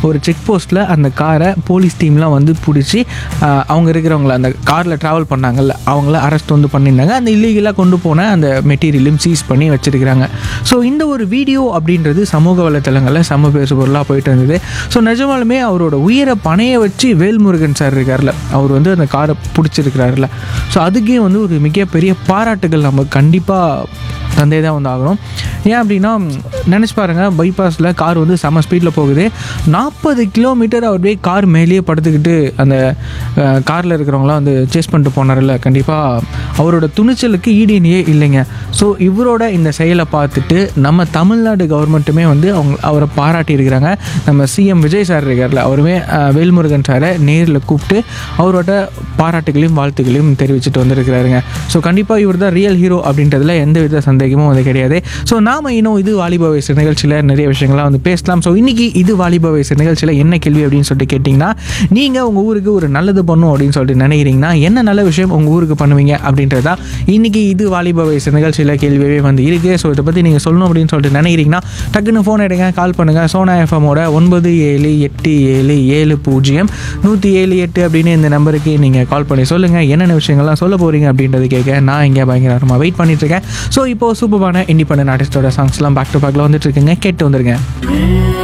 ஒரு செக் போஸ்ட்டில் அந்த காரை போலீஸ் டீம்லாம் வந்து பிடிச்சி ஆஹ், அவங்க இருக்கிறவங்கள அந்த காரில் ட்ராவல் பண்ணாங்கல்ல அவங்கள அரெஸ்ட் வந்து பண்ணியிருந்தாங்க அந்த இல்லீகலாக கொண்டு போன அந்த மெட்டீரியலையும் சீஸ் பண்ணி வச்சிருக்கிறாங்க ஸோ இந்த ஒரு வீடியோ அப்படின்றது சமூக வலைத்தளங்களில் செம்ம பேசு பொருளாக போயிட்டு இருந்தது ஸோ நிஜமாலுமே அவரோட உயிரை பணைய வச்சு வேல்முருகன் சார் இருக்கார்ல அவர் வந்து அந்த காரை பிடிச்சிருக்கிறாருல ஸோ அதுக்கே வந்து ஒரு மிகப்பெரிய பாராட்டுகள் நம்ம கண்டிப்பாக தந்தே தான் வந்து ஆகணும் ஏன் அப்படின்னா நினச்சி பாருங்கள் பைபாஸில் கார் வந்து செம ஸ்பீடில் போகுது நாற்பது கிலோமீட்டர் அவர் போய் கார் மேலேயே படுத்துக்கிட்டு அந்த காரில் இருக்கிறவங்களாம் வந்து சேஸ் பண்ணிட்டு போனார்ல கண்டிப்பாக அவரோட துணிச்சலுக்கு ஈடு இணையே இல்லைங்க ஸோ இவரோட இந்த செயலை பார்த்துட்டு நம்ம தமிழ்நாடு கவர்மெண்ட்டுமே வந்து அவங்க அவரை பாராட்டி இருக்கிறாங்க நம்ம சிஎம் விஜய் சார் இருக்கார்ல அவருமே அஹ், வேல்முருகன் சாரை நேரில் கூப்பிட்டு அவரோட பாராட்டுகளையும் வாழ்த்துக்களையும் தெரிவிச்சுட்டு வந்திருக்கிறாருங்க ஸோ கண்டிப்பாக இவர் தான் ரியல் ஹீரோ அப்படின்றதுல எந்த வித சந்தேகமும் வந்து கிடையாது ஸோ நாம இன்னும் இது வாலிப வயசு நிகழ்ச்சியில் நிறைய விஷயங்கள்லாம் வந்து பேசலாம் ஸோ இன்னைக்கு இது வாலிப வயசு நிகழ்ச்சியில் என்ன கேள்வி அப்படின்னு சொல்லிட்டு கேட்டிங்கன்னா நீங்கள் உங்கள் ஊருக்கு ஒரு நல்லது பண்ணும் அப்படின்னு சொல்லிட்டு நினைக்கிறீங்கன்னா என்ன நல்ல விஷயம் உங்கள் ஊருக்கு பண்ணுவீங்க அப்படின்றது தான் இன்னைக்கு இது வாலிப வயசு நிகழ்ச்சியில் கேள்வியே வந்து இருக்குது ஸோ இதை பற்றி நீங்கள் சொல்லணும் அப்படின்னு சொல்லிட்டு நினைக்கிறீங்கன்னா டக்குன்னு ஃபோன் எடுங்க கால் பண்ணுங்கள் சோனா எஃப்எம்மோட ஒன்பது ஏழு எட்டு ஏழு ஏழு பூஜ்ஜியம் நூற்றி ஏழு எட்டு அப்படின்னு இந்த நம்பருக்கு நீங்கள் கால் பண்ணி சொல்லுங்கள் என்னென்ன விஷயங்கள்லாம் சொல்ல போகிறீங்க அப்படின்றது கேட்க நான் இங்கே பயங்கரமாக வெயிட் பண்ணிட்டு இருக்கேன் ஸோ இப்போது சூப்பரான இண்டிபெண்டன்ட் ஆர்டிஸ்டோட சாங்ஸ்லாம் பேக் டு பேக்கில் வந்துட்டு இருக்குங்க கேட்டு வந்துருங்க